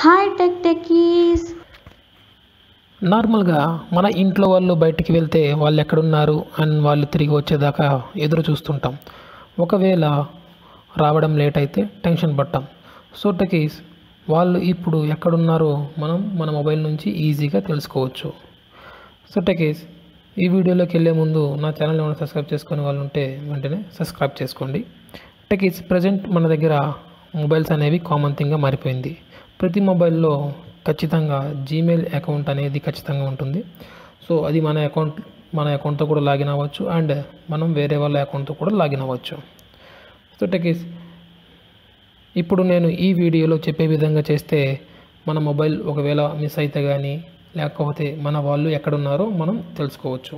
hi tech techies నార్మల్గా మన ఇంట్లో వాళ్ళు బయటికి వెళ్తే వాళ్ళు ఎక్కడున్నారు అని వాళ్ళు తిరిగి వచ్చేదాకా ఎదురు చూస్తుంటాం ఒకవేళ రావడం లేట్ అయితే టెన్షన్ పడతాం సో టెకీస్ వాళ్ళు ఇప్పుడు ఎక్కడున్నారో మనం మన మొబైల్ నుంచి ఈజీగా తెలుసుకోవచ్చు సో టెకీస్ ఈ వీడియోలోకి వెళ్ళే ముందు నా ఛానల్ ఏమైనా సబ్స్క్రైబ్ చేసుకునే వాళ్ళు ఉంటే వెంటనే సబ్స్క్రైబ్ చేసుకోండి టెకీస్ ప్రజెంట్ మన దగ్గర మొబైల్స్ అనేవి కామన్ థింగ్గా మారిపోయింది ప్రతి మొబైల్లో ఖచ్చితంగా జీమెయిల్ అకౌంట్ అనేది ఖచ్చితంగా ఉంటుంది సో అది మన అకౌంట్ మన అకౌంట్తో కూడా లాగిన్ అవ్వచ్చు అండ్ మనం వేరే వాళ్ళ అకౌంట్తో కూడా లాగిన్ అవ్వచ్చు సో టెకీస్ ఇప్పుడు నేను ఈ వీడియోలో చెప్పే విధంగా చేస్తే మన మొబైల్ ఒకవేళ మిస్ అయితే కానీ లేకపోతే మన వాళ్ళు ఎక్కడున్నారో మనం తెలుసుకోవచ్చు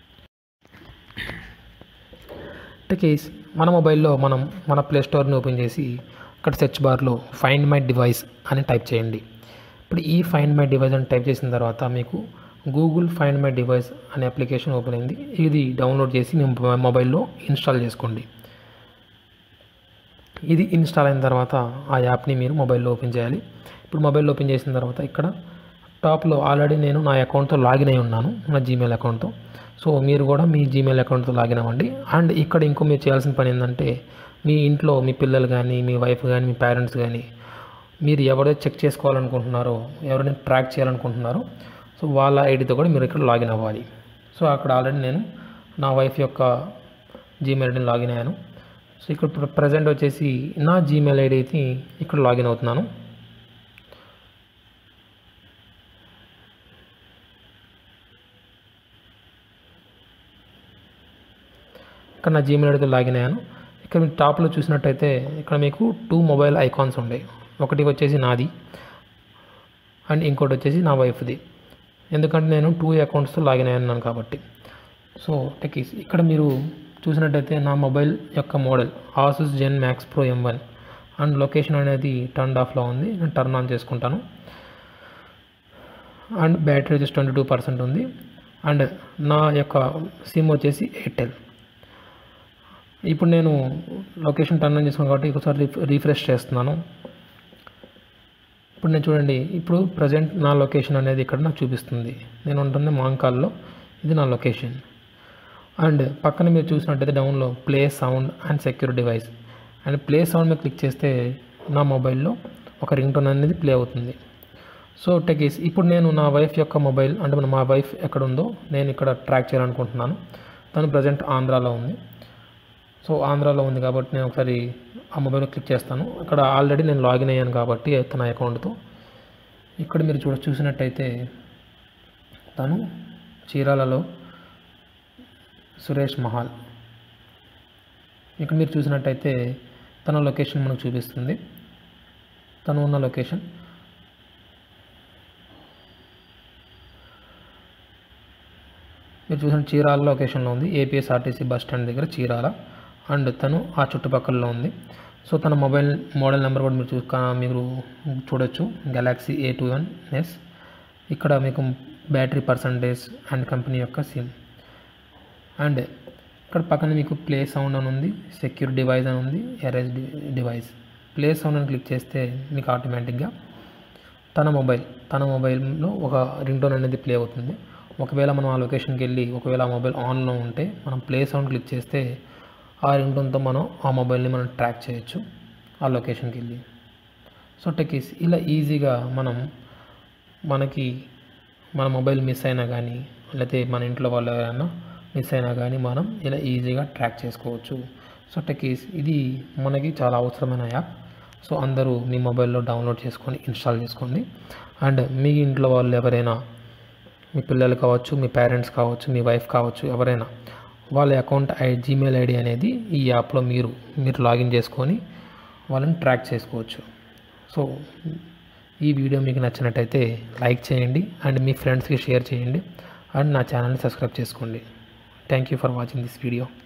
టెకీస్ మన మొబైల్లో మనం మన ప్లే స్టోర్ని ఓపెన్ చేసి అక్కడ సెర్చ్ బార్లో ఫైండ్ మై డివైస్ అని టైప్ చేయండి ఇప్పుడు ఈ ఫైండ్ మై డివైస్ అని టైప్ చేసిన తర్వాత మీకు గూగుల్ ఫైండ్ మై డివైస్ అనే అప్లికేషన్ ఓపెన్ అయింది ఇది డౌన్లోడ్ చేసి మీ మొబైల్లో ఇన్స్టాల్ చేసుకోండి ఇది ఇన్స్టాల్ అయిన తర్వాత ఆ యాప్ని మీరు మొబైల్లో ఓపెన్ చేయాలి ఇప్పుడు మొబైల్లో ఓపెన్ చేసిన తర్వాత ఇక్కడ టాప్లో ఆల్రెడీ నేను నా అకౌంట్తో లాగిన్ అయి ఉన్నాను నా జీమెయిల్ అకౌంట్తో సో మీరు కూడా మీ జీమెయిల్ అకౌంట్తో లాగిన్ అవ్వండి అండ్ ఇక్కడ ఇంకో మీరు చేయాల్సిన పని ఏంటంటే మీ ఇంట్లో మీ పిల్లలు కానీ మీ వైఫ్ కానీ మీ పేరెంట్స్ కానీ మీరు ఎవరైతే చెక్ చేసుకోవాలనుకుంటున్నారో ఎవరైనా ట్రాక్ చేయాలనుకుంటున్నారో సో వాళ్ళ ఐడితో కూడా మీరు ఇక్కడ లాగిన్ అవ్వాలి సో అక్కడ ఆల్రెడీ నేను నా వైఫ్ యొక్క జీమెయిల్ ఐడిని లాగిన్ అయ్యాను సో ఇక్కడ ప్రజెంట్ వచ్చేసి నా జీమెయిల్ ఐడి అయితే ఇక్కడ లాగిన్ అవుతున్నాను ఇక్కడ నా జీమెయిల్ ఐడితో లాగిన్ అయ్యాను ఇక్కడ మీరు టాప్లో చూసినట్టయితే ఇక్కడ మీకు టూ మొబైల్ ఐకాన్స్ ఉన్నాయి ఒకటి వచ్చేసి నాది అండ్ ఇంకోటి వచ్చేసి నా వైఫ్ది ఎందుకంటే నేను టూ అకౌంట్స్తో లాగిన్ అయ్యాను కాబట్టి సో టెకీస్ ఇక్కడ మీరు చూసినట్టయితే నా మొబైల్ యొక్క model Asus Zen Max Pro M one and location అనేది టర్న్ ఆఫ్లో ఉంది నేను టర్న్ ఆన్ చేసుకుంటాను అండ్ బ్యాటరీ వచ్చేసి ట్వంటీ టూ పర్సెంట్ ఉంది అండ్ నా యొక్క సిమ్ వచ్చేసి ఎయిర్టెల్ ఇప్పుడు నేను లొకేషన్ టర్న్ ఆన్ చేసుకున్నాను కాబట్టి ఒకసారి రీఫ్రెష్ చేస్తున్నాను ఇప్పుడు నేను చూడండి ఇప్పుడు ప్రజెంట్ నా లొకేషన్ అనేది ఇక్కడ నాకు చూపిస్తుంది నేను ఉంటుంది మాంకాల్లో ఇది నా లొకేషన్ అండ్ పక్కన మీరు చూసినట్టయితే డౌన్లో play sound and secure device and play sound మీద క్లిక్ చేస్తే నా మొబైల్లో ఒక రింగ్ టోన్ అనేది ప్లే అవుతుంది సో టెకీస్ ఇప్పుడు నేను నా వైఫ్ యొక్క మొబైల్ అంటే మా వైఫ్ ఎక్కడ ఉందో నేను ఇక్కడ ట్రాక్ చేయాలనుకుంటున్నాను తను ప్రజెంట్ ఆంధ్రాలో ఉంది సో ఆంధ్రాలో ఉంది కాబట్టి నేను ఒకసారి ఆ మొబైల్ క్లిక్ చేస్తాను ఇక్కడ ఆల్రెడీ నేను లాగిన్ అయ్యాను కాబట్టి తన అకౌంట్తో ఇక్కడ మీరు చూడ చూసినట్టయితే తను చీరాలలో సురేష్ మహాల్ ఇక్కడ మీరు చూసినట్టయితే తన లొకేషన్ మనకు చూపిస్తుంది తను ఉన్న లొకేషన్ మీరు చూసిన చీరాల లొకేషన్లో ఉంది ఏపీఎస్ఆర్టీసీ బస్ స్టాండ్ దగ్గర చీరాల అండ్ తను ఆ చుట్టుపక్కలలో ఉంది సో తన మొబైల్ మోడల్ నెంబర్ కూడా మీరు చూ మీరు చూడొచ్చు Galaxy A two one S ఇక్కడ మీకు బ్యాటరీ పర్సంటేజ్ అండ్ కంపెనీ యొక్క సిమ్ అండ్ ఇక్కడ పక్కన మీకు ప్లే సౌండ్ అని ఉంది సెక్యూర్ డివైస్ అని ఉంది ఎరేజ్ డివైస్ ప్లే సౌండ్ అని క్లిక్ చేస్తే మీకు ఆటోమేటిక్గా తన మొబైల్ తన మొబైల్లో ఒక రింగ్ టోన్ అనేది ప్లే అవుతుంది ఒకవేళ మనం ఆ లొకేషన్కి వెళ్ళి ఒకవేళ ఆ మొబైల్ ఆన్లో ఉంటే మనం ప్లే సౌండ్ క్లిక్ చేస్తే ఆ రింగ్ టోన్తో మనం ఆ మొబైల్ని మనం ట్రాక్ చేయొచ్చు ఆ లొకేషన్కి వెళ్ళి సో టెకీస్ ఇలా ఈజీగా మనం మనకి మన మొబైల్ మిస్ అయినా కానీ లేకపోతే మన ఇంట్లో వాళ్ళు ఎవరైనా మిస్ అయినా కానీ మనం ఇలా ఈజీగా ట్రాక్ చేసుకోవచ్చు సో టెకీస్ ఇది మనకి చాలా అవసరమైన యాప్ సో అందరూ మీ మొబైల్లో డౌన్లోడ్ చేసుకొని ఇన్స్టాల్ చేసుకోండి అండ్ మీ ఇంట్లో వాళ్ళు ఎవరైనా మీ పిల్లలు కావచ్చు మీ పేరెంట్స్ కావచ్చు మీ వైఫ్ కావచ్చు ఎవరైనా వాళ్ళ అకౌంట్ ఐ జీమెయిల్ ఐడి అనేది ఈ యాప్లో మీరు మీరు లాగిన్ చేసుకొని వాళ్ళని ట్రాక్ చేసుకోవచ్చు సో ఈ వీడియో మీకు నచ్చినట్టయితే లైక్ చేయండి అండ్ మీ ఫ్రెండ్స్కి షేర్ చేయండి అండ్ నా ఛానల్ని సబ్స్క్రైబ్ చేసుకోండి thank you for watching this video